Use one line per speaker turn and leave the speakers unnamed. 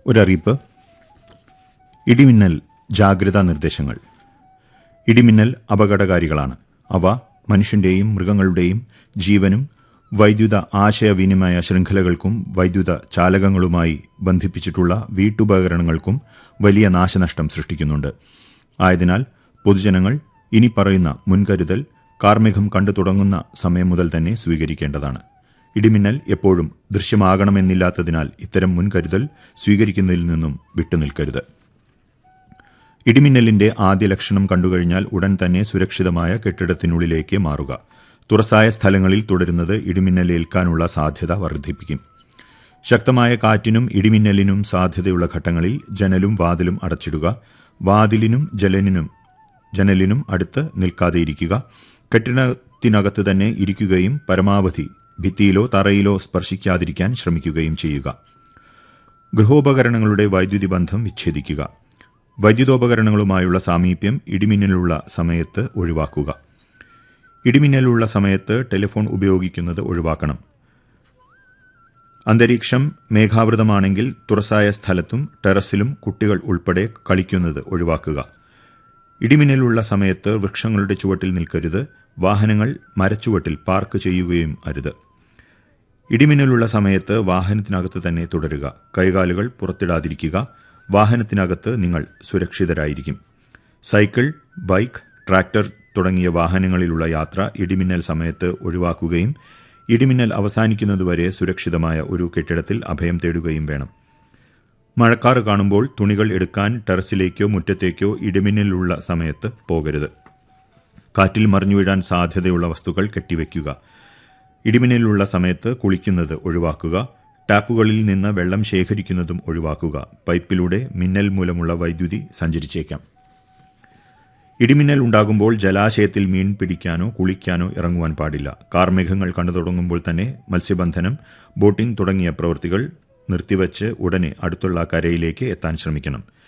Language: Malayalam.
ഒരറിയിപ്പ് ഇടിമിന്നൽ ജാഗ്രതാ നിർദ്ദേശങ്ങൾ ഇടിമിന്നൽ അപകടകാരികളാണ് അവ മനുഷ്യന്റെയും മൃഗങ്ങളുടെയും ജീവനും വൈദ്യുത ആശയവിനിമയ ശൃംഖലകൾക്കും വൈദ്യുത ചാലകങ്ങളുമായി ബന്ധിപ്പിച്ചിട്ടുള്ള വീട്ടുപകരണങ്ങൾക്കും വലിയ നാശനഷ്ടം സൃഷ്ടിക്കുന്നുണ്ട് ആയതിനാൽ പൊതുജനങ്ങൾ ഇനി പറയുന്ന മുൻകരുതൽ കാർമേഘം കണ്ടു തുടങ്ങുന്ന സമയം മുതൽ തന്നെ സ്വീകരിക്കേണ്ടതാണ് ഇടിമിന്നൽ എപ്പോഴും ദൃശ്യമാകണമെന്നില്ലാത്തതിനാൽ ഇത്തരം മുൻകരുതൽ സ്വീകരിക്കുന്നതിൽ നിന്നും വിട്ടുനിൽക്കരുത് ഇടിമിന്നലിന്റെ ആദ്യ ലക്ഷണം കണ്ടുകഴിഞ്ഞാൽ ഉടൻ തന്നെ സുരക്ഷിതമായ കെട്ടിടത്തിനുള്ളിലേക്ക് മാറുക തുറസായ സ്ഥലങ്ങളിൽ തുടരുന്നത് ഇടിമിന്നലേൽക്കാനുള്ള സാധ്യത വർദ്ധിപ്പിക്കും ശക്തമായ കാറ്റിനും ഇടിമിന്നലിനും സാധ്യതയുള്ള ഘട്ടങ്ങളിൽ ജനലും വാതിലും അടച്ചിടുക വാതിലിനും ജലനിനും ജനലിനും അടുത്ത് നിൽക്കാതെയിരിക്കുക കെട്ടിടത്തിനകത്ത് തന്നെ ഇരിക്കുകയും പരമാവധി ഭിത്തിയിലോ തറയിലോ സ്പർശിക്കാതിരിക്കാൻ ശ്രമിക്കുകയും ചെയ്യുക ഗൃഹോപകരണങ്ങളുടെ വൈദ്യുതി ബന്ധം വിച്ഛേദിക്കുക വൈദ്യുതോപകരണങ്ങളുമായുള്ള സാമീപ്യം ഇടിമിന്നലുള്ള സമയത്ത് ഒഴിവാക്കുക ഇടിമിന്നലുള്ള സമയത്ത് ടെലിഫോൺ ഉപയോഗിക്കുന്നത് ഒഴിവാക്കണം അന്തരീക്ഷം മേഘാവൃതമാണെങ്കിൽ തുറസായ സ്ഥലത്തും ടെറസിലും കുട്ടികൾ ഉൾപ്പെടെ കളിക്കുന്നത് ഒഴിവാക്കുക ഇടിമിന്നലുള്ള സമയത്ത് വൃക്ഷങ്ങളുടെ ചുവട്ടിൽ നിൽക്കരുത് വാഹനങ്ങൾ മരച്ചുവട്ടിൽ പാർക്ക് ചെയ്യുകയും അരുത് ഇടിമിന്നലുള്ള സമയത്ത് വാഹനത്തിനകത്ത് തന്നെ തുടരുക കൈകാലുകൾ പുറത്തിടാതിരിക്കുക വാഹനത്തിനകത്ത് നിങ്ങൾ സുരക്ഷിതരായിരിക്കും സൈക്കിൾ ബൈക്ക് ട്രാക്ടർ തുടങ്ങിയ വാഹനങ്ങളിലുള്ള യാത്ര ഇടിമിന്നൽ സമയത്ത് ഒഴിവാക്കുകയും ഇടിമിന്നൽ അവസാനിക്കുന്നതുവരെ സുരക്ഷിതമായ ഒരു കെട്ടിടത്തിൽ അഭയം തേടുകയും വേണം മഴക്കാർ കാണുമ്പോൾ തുണികൾ എടുക്കാൻ ടെറസിലേക്കോ മുറ്റത്തേക്കോ ഇടിമിന്നലുള്ള സമയത്ത് പോകരുത് കാറ്റിൽ മറിഞ്ഞു വീഴാൻ സാധ്യതയുള്ള വസ്തുക്കൾ കെട്ടിവെക്കുക ഇടിമിന്നലുള്ള സമയത്ത് കുളിക്കുന്നത് ഒഴിവാക്കുക ടാപ്പുകളിൽ നിന്ന് വെള്ളം ശേഖരിക്കുന്നതും ഒഴിവാക്കുക പൈപ്പിലൂടെ മിന്നൽ മൂലമുള്ള വൈദ്യുതി സഞ്ചരിച്ചേക്കാം ഇടിമിന്നൽ ഉണ്ടാകുമ്പോൾ ജലാശയത്തിൽ മീൻ പിടിക്കാനോ കുളിക്കാനോ ഇറങ്ങുവാൻ പാടില്ല കാർമേഘങ്ങൾ കണ്ടു തുടങ്ങുമ്പോൾ തന്നെ മത്സ്യബന്ധനം ബോട്ടിംഗ് തുടങ്ങിയ പ്രവൃത്തികൾ നിർത്തിവച്ച് ഉടനെ അടുത്തുള്ള കരയിലേക്ക് എത്താൻ ശ്രമിക്കണം